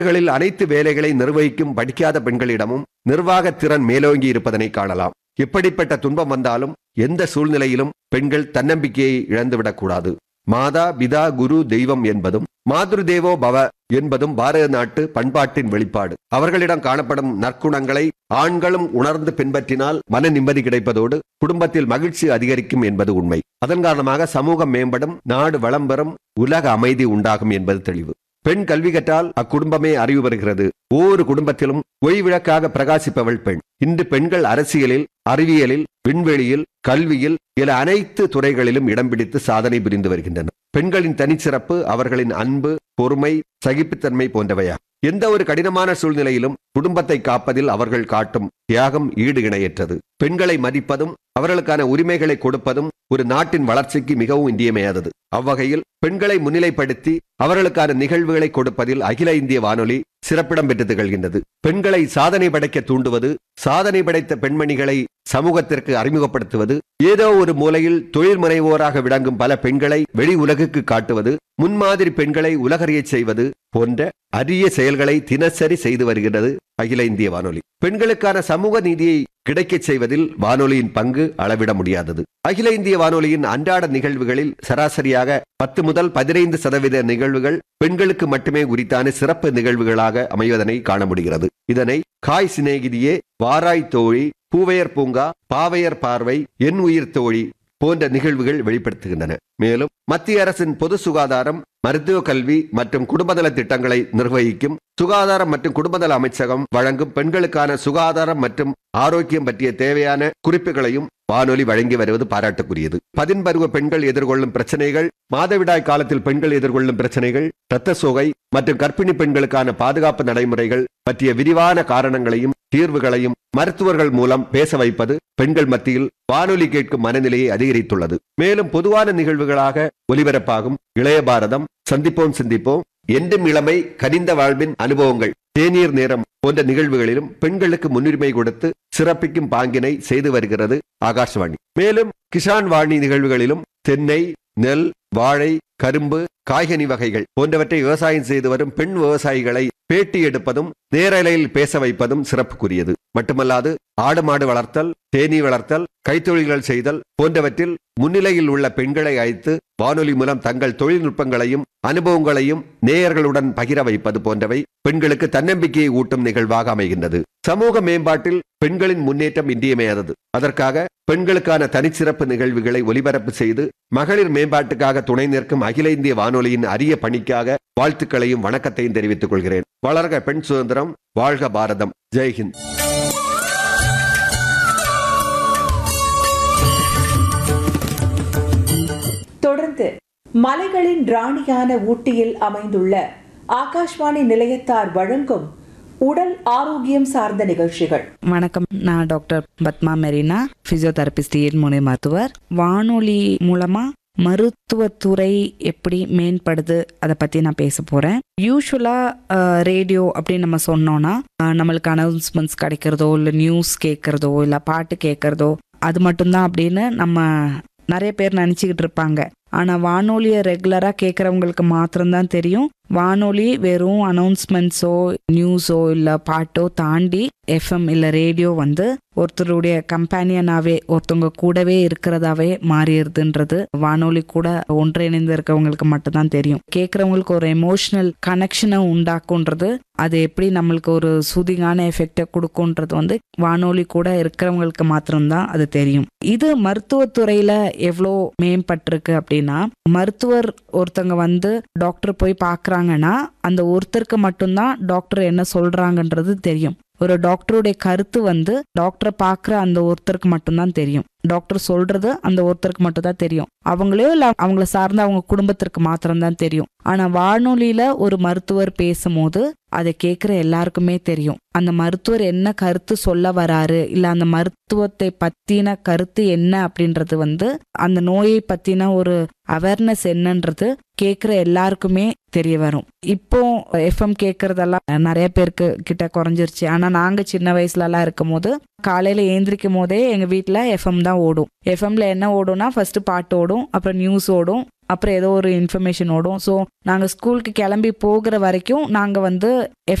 களில் அனைத்து வேலைகளை நிர்வகிக்கும் படிக்காத பெண்களிடமும் நிர்வாக திறன் மேலோங்கி இருப்பதனை காணலாம் எப்படிப்பட்ட துன்பம் வந்தாலும் எந்த சூழ்நிலையிலும் பெண்கள் தன்னம்பிக்கையை இழந்துவிடக்கூடாது மாதா பிதா குரு தெய்வம் என்பதும் மாத்ரு தேவோ பவ என்பதும் பாரத நாட்டு பண்பாட்டின் வெளிப்பாடு அவர்களிடம் காணப்படும் நற்குணங்களை ஆண்களும் உணர்ந்து பின்பற்றினால் மன நிம்மதி கிடைப்பதோடு குடும்பத்தில் மகிழ்ச்சி அதிகரிக்கும் என்பது உண்மை அதன் காரணமாக சமூகம் மேம்படும் நாடு வளம் பெறும் உலக அமைதி உண்டாகும் என்பது தெளிவு பெண் கல்வி கற்றால் அக்குடும்பமே அறிவு பெறுகிறது ஒவ்வொரு குடும்பத்திலும் ஒய்விளக்காக பிரகாசிப்பவள் பெண் இன்று பெண்கள் அரசியலில் அறிவியலில் விண்வெளியில் கல்வியில் என அனைத்து துறைகளிலும் இடம் பிடித்து சாதனை புரிந்து வருகின்றனர் பெண்களின் தனிச்சிறப்பு அவர்களின் அன்பு பொறுமை சகிப்புத்தன்மை போன்றவையா எந்த ஒரு கடினமான சூழ்நிலையிலும் குடும்பத்தை காப்பதில் அவர்கள் காட்டும் தியாகம் ஈடு இணையற்றது பெண்களை மதிப்பதும் அவர்களுக்கான உரிமைகளை கொடுப்பதும் ஒரு நாட்டின் வளர்ச்சிக்கு மிகவும் இன்றியமையாதது அவ்வகையில் பெண்களை முன்னிலைப்படுத்தி அவர்களுக்கான நிகழ்வுகளை கொடுப்பதில் அகில இந்திய வானொலி சிறப்பிடம் பெற்று திகழ்கின்றது பெண்களை சாதனை படைக்க தூண்டுவது சாதனை படைத்த பெண்மணிகளை சமூகத்திற்கு அறிமுகப்படுத்துவது ஏதோ ஒரு மூலையில் தொழில் முனைவோராக விளங்கும் பல பெண்களை வெளி உலகுக்கு காட்டுவது முன்மாதிரி பெண்களை உலகறியச் செய்வது போன்ற அரிய செயல்களை தினசரி செய்து வருகிறது அகில இந்திய வானொலி பெண்களுக்கான சமூக நீதியை கிடைக்கச் செய்வதில் வானொலியின் பங்கு அளவிட முடியாதது அகில இந்திய வானொலியின் அன்றாட நிகழ்வுகளில் சராசரியாக பத்து முதல் பதினைந்து சதவீத நிகழ்வுகள் பெண்களுக்கு மட்டுமே உரித்தான சிறப்பு நிகழ்வுகளாக அமைவதனை காண முடிகிறது இதனை காய் சிநேகிதியே வாராய் தோழி பூவையர் பூங்கா பாவையர் பார்வை என் உயிர் தோழி போன்ற நிகழ்வுகள் வெளிப்படுத்துகின்றன மேலும் மத்திய அரசின் பொது சுகாதாரம் மருத்துவ கல்வி மற்றும் குடும்பநல திட்டங்களை நிர்வகிக்கும் சுகாதாரம் மற்றும் குடும்பநல அமைச்சகம் வழங்கும் பெண்களுக்கான சுகாதாரம் மற்றும் ஆரோக்கியம் பற்றிய தேவையான குறிப்புகளையும் வானொலி வழங்கி வருவது பாராட்டுக்குரியது பதின்பருவ பெண்கள் எதிர்கொள்ளும் பிரச்சனைகள் மாதவிடாய் காலத்தில் பெண்கள் எதிர்கொள்ளும் பிரச்சனைகள் இரத்த சோகை மற்றும் கர்ப்பிணி பெண்களுக்கான பாதுகாப்பு நடைமுறைகள் பற்றிய விரிவான காரணங்களையும் தீர்வுகளையும் மருத்துவர்கள் மூலம் பேச வைப்பது பெண்கள் மத்தியில் வானொலி கேட்கும் மனநிலையை அதிகரித்துள்ளது மேலும் பொதுவான நிகழ்வுகளாக ஒலிபரப்பாகும் இளைய பாரதம் சந்திப்போம் சிந்திப்போம் என்றும் இளமை கனிந்த வாழ்வின் அனுபவங்கள் தேநீர் நேரம் போன்ற நிகழ்வுகளிலும் பெண்களுக்கு முன்னுரிமை கொடுத்து சிறப்பிக்கும் பாங்கினை செய்து வருகிறது ஆகாஷ்வாணி மேலும் கிசான் வாணி நிகழ்வுகளிலும் தென்னை நெல் வாழை கரும்பு காய்கனி வகைகள் போன்றவற்றை விவசாயம் செய்து வரும் பெண் விவசாயிகளை பேட்டி எடுப்பதும் நேரலையில் பேச வைப்பதும் சிறப்புக்குரியது மட்டுமல்லாது ஆடு மாடு வளர்த்தல் தேனீ வளர்த்தல் கைத்தொழில்கள் செய்தல் போன்றவற்றில் முன்னிலையில் உள்ள பெண்களை அழைத்து வானொலி மூலம் தங்கள் தொழில்நுட்பங்களையும் அனுபவங்களையும் நேயர்களுடன் பகிர வைப்பது போன்றவை பெண்களுக்கு தன்னம்பிக்கையை ஊட்டும் நிகழ்வாக அமைகின்றது சமூக மேம்பாட்டில் பெண்களின் முன்னேற்றம் இன்றியமையாதது அதற்காக பெண்களுக்கான தனிச்சிறப்பு நிகழ்வுகளை ஒலிபரப்பு செய்து மகளிர் மேம்பாட்டுக்காக துணை நிற்கும் அகில இந்திய வானொலியின் அரிய பணிக்காக வாழ்த்துக்களையும் வணக்கத்தையும் தெரிவித்துக் கொள்கிறேன் வளர்க பெண் சுதந்திரம் வாழ்க பாரதம் ஜெய்ஹிந்த் தொடர்ந்து மலைகளின் ராணியான ஊட்டியில் அமைந்துள்ள ஆகாஷ்வாணி நிலையத்தார் வழங்கும் உடல் ஆரோக்கியம் சார்ந்த நிகழ்ச்சிகள் வணக்கம் நான் டாக்டர் பத்மா மெரினா பிசியோதெரபிஸ்ட் இயன்முனை மருத்துவர் வானொலி மூலமா மருத்துவத்துறை எப்படி மேம்படுது அதை பற்றி நான் பேச போகிறேன் யூஸ்வலாக ரேடியோ அப்படின்னு நம்ம சொன்னோன்னா அஹ், நம்மளுக்கு அனௌன்ஸ்மெண்ட்ஸ் கிடைக்கிறதோ இல்லை நியூஸ் கேட்குறதோ இல்லை பாட்டு கேட்குறதோ அது மட்டும்தான் அப்படின்னு நம்ம நிறைய பேர் நினச்சிக்கிட்டு இருப்பாங்க ஆனால் வானொலியை ரெகுலராக கேட்குறவங்களுக்கு மாத்திரம்தான் தெரியும் வானொலி வெறும் அனௌன்ஸ்மெண்ட்ஸோ நியூஸோ இல்லை பாட்டோ தாண்டி எஃப்எம் இல்லை ரேடியோ வந்து ஒருத்தருடைய கம்பேனியனாவே ஒருத்தவங்க கூடவே இருக்கிறதாவே மாறிடுதுன்றது வானொலி கூட ஒன்றிணைந்து இருக்கவங்களுக்கு மட்டும்தான் தெரியும் கேட்குறவங்களுக்கு ஒரு எமோஷனல் கனெக்ஷனை உண்டாக்குன்றது அது எப்படி நம்மளுக்கு ஒரு சூதிங்கான எஃபெக்டை கொடுக்குன்றது வந்து வானொலி கூட இருக்கிறவங்களுக்கு மாத்திரம்தான் அது தெரியும் இது மருத்துவத்துறையில எவ்வளோ மேம்பட்டிருக்கு அப்படின்னா மருத்துவர் ஒருத்தங்க வந்து டாக்டர் போய் பார்க்கறாங்கன்னா அந்த ஒருத்தருக்கு மட்டும்தான் டாக்டர் என்ன சொல்றாங்கன்றது தெரியும் ஒரு டாக்டருடைய கருத்து வந்து டாக்டரை பார்க்குற அந்த ஒருத்தருக்கு மட்டும்தான் தெரியும் டாக்டர் சொல்றது அந்த ஒருத்தருக்கு மட்டும்தான் தெரியும் அவங்களே இல்லை அவங்கள சார்ந்த அவங்க குடும்பத்திற்கு மாத்திரம்தான் தெரியும் ஆனா வானொலியில ஒரு மருத்துவர் பேசும்போது அதை கேட்குற எல்லாருக்குமே தெரியும் அந்த மருத்துவர் என்ன கருத்து சொல்ல வராரு இல்ல அந்த மருத்துவத்தை பத்தின கருத்து என்ன அப்படின்றது வந்து அந்த நோயை பத்தின ஒரு அவேர்னஸ் என்னன்றது கேட்குற எல்லாருக்குமே தெரிய வரும் இப்போ எஃப்எம் கேட்கறதெல்லாம் நிறைய பேருக்கு கிட்ட குறைஞ்சிருச்சு ஆனா நாங்க சின்ன வயசுல எல்லாம் இருக்கும் போது காலையில ஏந்திரிக்கும் போதே எங்க வீட்ல எஃப்எம் தான் ஓடும் எஃப்எம்ல என்ன ஓடும்னா ஃபர்ஸ்ட் பாட்டு ஓடும் அப்புறம் நியூஸ் ஓடும் அப்புறம் ஏதோ ஒரு இன்ஃபர்மேஷன் ஓடும் ஸோ நாங்கள் ஸ்கூலுக்கு கிளம்பி போகிற வரைக்கும் நாங்கள் வந்து